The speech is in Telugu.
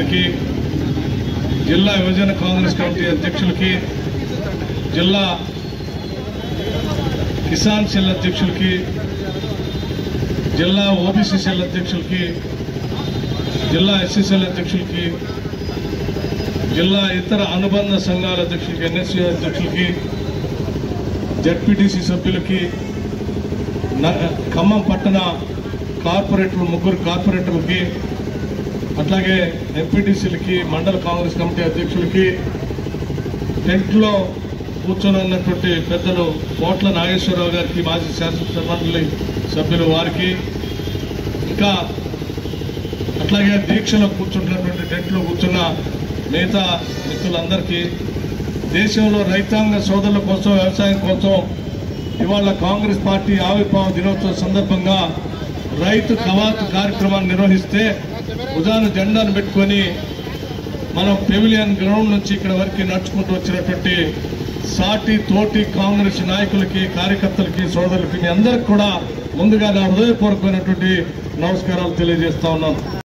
గారికి జిల్లా యువజన కాంగ్రెస్ కమిటీ అధ్యక్షులకి జిల్లా కిసాన్ సెల్ అధ్యక్షులకి జిల్లా ఓబీసీ సెల్ అధ్యక్షులకి జిల్లా ఎస్సీసెల్ అధ్యక్షులకి జిల్లా ఇతర అనుబంధ సంఘాల అధ్యక్షులకి ఎన్ఎస్సీ అధ్యక్షులకి జడ్పీటీసీ సభ్యులకి న- ఖమ్మం పట్టణ కార్పొరేటర్లు ముగ్గురు కార్పొరేటర్లకి అట్లాగే ఎంపీటీసీలకి మండల కాంగ్రెస్ కమిటీ అధ్యక్షులకి టెంట్లో కూర్చొని ఉన్నటువంటి పెద్దలు కోట్ల నాగేశ్వరరావు గారికి మాజీ శాసనసభ మండలి సభ్యులు వారికి ఇంకా అట్లాగే దీక్షలో కూర్చుంటున్నటువంటి టెంట్లో కూర్చున్న మిగతా మిత్రులందరికీ దేశంలో రైతాంగ సోదరుల కోసం వ్యవసాయం కోసం ఇవాళ కాంగ్రెస్ పార్టీ ఆవిర్భావ దినోత్సవం సందర్భంగా రైతు కవాతు కార్యక్రమాన్ని నిర్వహిస్తే ఉదాహరణ జెండాను పెట్టుకొని మనం పెవిలియన్ గ్రౌండ్ నుంచి ఇక్కడ వరకు నడుచుకుంటూ వచ్చినటువంటి సాటి తోటి కాంగ్రెస్ నాయకులకి కార్యకర్తలకి సోదరులకి మీ అందరికి కూడా ముందుగా నా హృదయపూర్వకమైనటువంటి నమస్కారాలు తెలియజేస్తా ఉన్నాను